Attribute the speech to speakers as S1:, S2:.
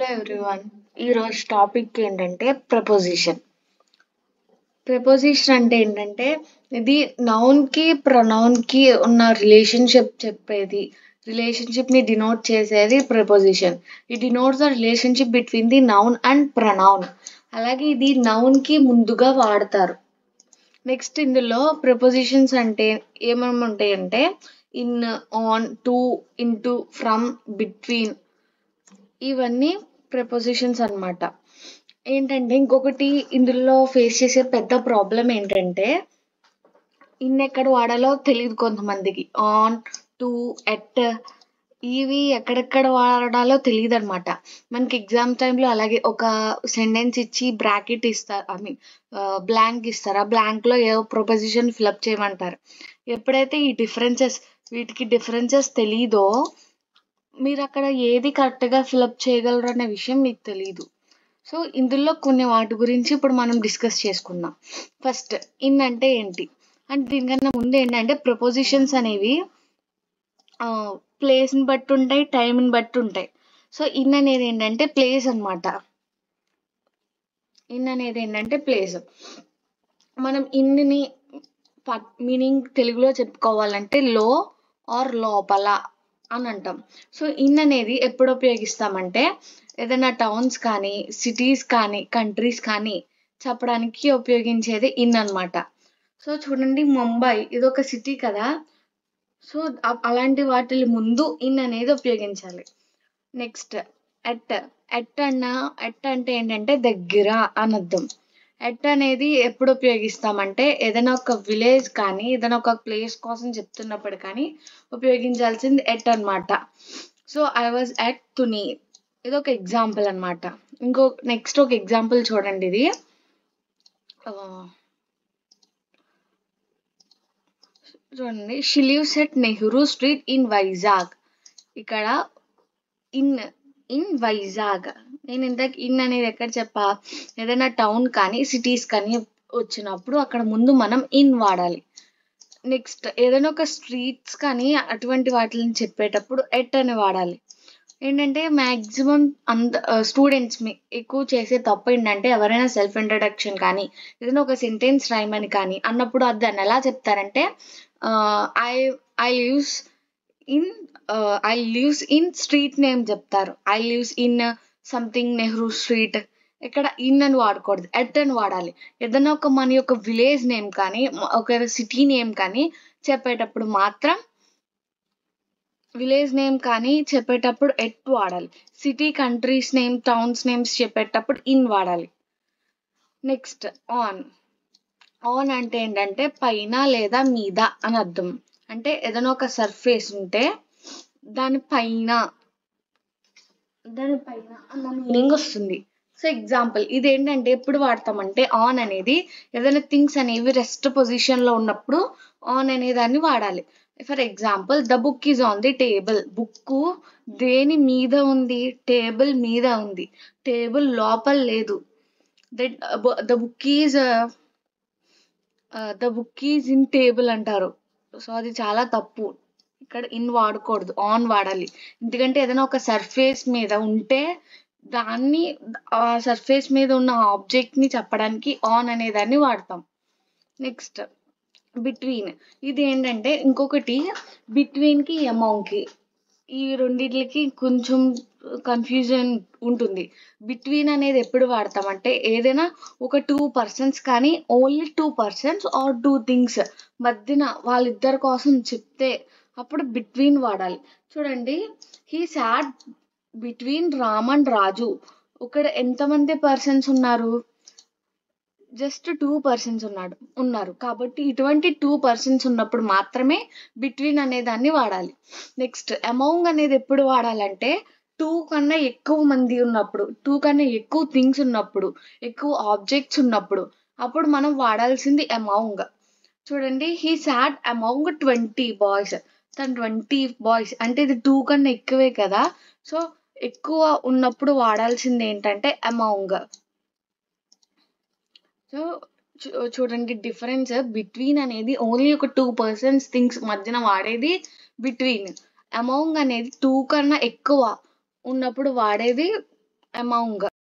S1: everyone ఈరోజు topic ఏంటంటే preposition preposition అంటే ఏంటంటే ఇది నౌన్కి ప్రొనౌన్కి ఉన్న రిలేషన్షిప్ చెప్పేది రిలేషన్షిప్ని డినోట్ చేసేది preposition it denotes the relationship between the noun and pronoun అలాగే ఇది నౌన్కి ముందుగా వాడతారు నెక్స్ట్ ఇందులో ప్రపోజిషన్స్ అంటే ఏమేమి ఉంటాయంటే in on to into from between ఇవన్నీ ప్రపోజిషన్స్ అన్నమాట ఏంటంటే ఇంకొకటి ఇందులో ఫేస్ చేసే పెద్ద ప్రాబ్లం ఏంటంటే ఇన్ ఎక్కడ వాడాలో తెలియదు కొంతమందికి ఆన్ టు ఎట్ ఇవి ఎక్కడెక్కడ వాడాలో తెలియదు అనమాట మనకి ఎగ్జామ్ టైంలో అలాగే ఒక సెంటెన్స్ ఇచ్చి బ్రాకెట్ ఇస్తారు ఐ మీన్ బ్లాంక్ ఇస్తారు ఆ బ్లాంక్లో ఏదో ప్రొపోజిషన్ ఫిలప్ చేయమంటారు ఎప్పుడైతే ఈ డిఫరెన్సెస్ వీటికి డిఫరెన్సెస్ తెలీదో మీరు అక్కడ ఏది కరెక్ట్గా ఫిలప్ చేయగలరు అనే విషయం మీకు తెలియదు సో ఇందులో కొన్ని వాటి గురించి ఇప్పుడు మనం డిస్కస్ చేసుకుందాం ఫస్ట్ ఇన్ అంటే ఏంటి అంటే దీనికన్నా ముందు ఏంటంటే ప్రపోజిషన్స్ అనేవి ప్లేస్ని బట్టి ఉంటాయి టైంని బట్టి ఉంటాయి సో ఇన్ అనేది ఏంటంటే ప్లేస్ అనమాట ఇన్ అనేది ఏంటంటే ప్లేస్ మనం ఇన్ని మీనింగ్ తెలుగులో చెప్పుకోవాలంటే లో ఆర్ లోపల అని అంటాం సో ఇన్ అనేది ఎప్పుడు ఉపయోగిస్తామంటే ఏదైనా టౌన్స్ కానీ సిటీస్ కానీ కంట్రీస్ కానీ చెప్పడానికి ఉపయోగించేది ఇన్ అనమాట సో చూడండి ముంబై ఇది ఒక సిటీ కదా సో అలాంటి వాటి ముందు ఇన్ అనేది ఉపయోగించాలి నెక్స్ట్ ఎట్ ఎట్ అన్న ఎట్ అంటే ఏంటంటే దగ్గర అని అర్థం ఎట్ అనేది ఎప్పుడు ఉపయోగిస్తామంటే ఏదైనా ఒక విలేజ్ కానీ ఏదైనా ఒక ప్లేస్ కోసం చెప్తున్నప్పుడు కానీ ఉపయోగించాల్సింది ఎట్ అనమాట so I was at Tuni ఇది ఒక ఎగ్జాంపుల్ అనమాట ఇంకో నెక్స్ట్ ఒక ఎగ్జాంపుల్ చూడండి ఇది చూడండి she lives at Nehru street in Vizag ఇక్కడ ఇన్ ఇన్ వైజాగ్ నేను ఇంతకు ఇన్ అనేది ఎక్కడ చెప్పా ఏదైనా టౌన్ కానీ సిటీస్ కానీ వచ్చినప్పుడు అక్కడ ముందు మనం ఇన్ వాడాలి నెక్స్ట్ ఏదైనా ఒక స్ట్రీట్స్ కానీ అటువంటి వాటిని చెప్పేటప్పుడు ఎట్ అని వాడాలి ఏంటంటే మ్యాక్సిమం అంత స్టూడెంట్స్ ఎక్కువ చేసే తప్పు ఏంటంటే ఎవరైనా సెల్ఫ్ ఇంట్రడక్షన్ కానీ ఏదైనా ఒక సెంటెన్స్ రాయమని కానీ అన్నప్పుడు అది దాన్ని ఎలా చెప్తారంటే I I lives in I lives in street name చెప్తారు I lives in something Nehru street ఇక్కడ ఇన్ అని వాడకూడదు ఎట్ అని వాడాలి ఏదైనా ఒక మన యొక్క విలేజ్ నేమ్ కానీ ఒక సిటీ నేమ్ కానీ చెప్పేటప్పుడు మాత్రం విలేజ్ నేమ్ కానీ చెప్పేటప్పుడు ఎట్ వాడాలి city countries name towns names చెప్పేటప్పుడు ఇన్ వాడాలి నెక్స్ట్ ఆన్ ఆన్ అంటే ఏంటంటే పైన లేదా మీద అని అర్థం అంటే ఏదైనా ఒక సర్ఫేస్ ఉంటే దాని పైన దాని పైన అన్న మీనింగ్ వస్తుంది సో ఎగ్జాంపుల్ ఇది ఏంటంటే ఎప్పుడు వాడతామంటే ఆన్ అనేది ఏదైనా థింగ్స్ అనేవి రెస్ట్ పొజిషన్లో ఉన్నప్పుడు ఆన్ అనే దాన్ని వాడాలి for example the book is on the table book దేని మీద ఉంది టేబుల్ మీద ఉంది టేబుల్ లోపల లేదు the book is the book is in table అంటారు సో అది చాలా తప్పు ఇక్కడ ఇన్ వాడకూడదు ఆన్ వాడాలి ఎందుకంటే ఏదైనా ఒక సర్ఫేస్ మీద ఉంటే దాన్ని ఆ సర్ఫేస్ మీద ఉన్న ఆబ్జెక్ట్ని చెప్పడానికి ఆన్ అనే దాన్ని వాడతాం నెక్స్ట్ బిట్వీన్ ఇది ఏంటంటే ఇంకొకటి బిట్వీన్కి అమౌంట్కి ఈ రెండింటికి కొంచెం కన్ఫ్యూజన్ ఉంటుంది బిట్వీన్ అనేది ఎప్పుడు వాడతామంటే ఏదైనా ఒక టూ పర్సన్స్ కానీ only two persons or two things మధ్యన వాళ్ళిద్దరి కోసం చెప్తే అప్పుడు బిట్వీన్ వాడాలి చూడండి he sat between Ram and Raju ఇక్కడ ఎంతమంది పర్సన్స్ ఉన్నారు జస్ట్ టూ పర్సన్స్ ఉన్నాడు ఉన్నారు కాబట్టి ఇటువంటి టూ పర్సన్స్ ఉన్నప్పుడు మాత్రమే బిట్వీన్ అనే దాన్ని వాడాలి నెక్స్ట్ అమౌంగ్ అనేది ఎప్పుడు వాడాలంటే టూ కన్నా ఎక్కువ మంది ఉన్నప్పుడు టూ కన్నా ఎక్కువ థింగ్స్ ఉన్నప్పుడు ఎక్కువ ఆబ్జెక్ట్స్ ఉన్నప్పుడు అప్పుడు మనం వాడాల్సింది అమౌంగ్ చూడండి he sat among twenty boys తను ట్వంటీ బాయ్స్ అంటే ఇది టూ కన్నా ఎక్కువే కదా సో ఎక్కువ ఉన్నప్పుడు వాడాల్సింది ఏంటంటే అమౌంగ్ సో చూడండి డిఫరెన్స్ బిట్వీన్ అనేది ఓన్లీ ఒక టూ పర్సన్స్ థింగ్స్ మధ్యన వాడేది బిట్వీన్ అమౌంగ్ అనేది టూ కన్నా ఎక్కువ ఉన్నప్పుడు వాడేది అమాంగ్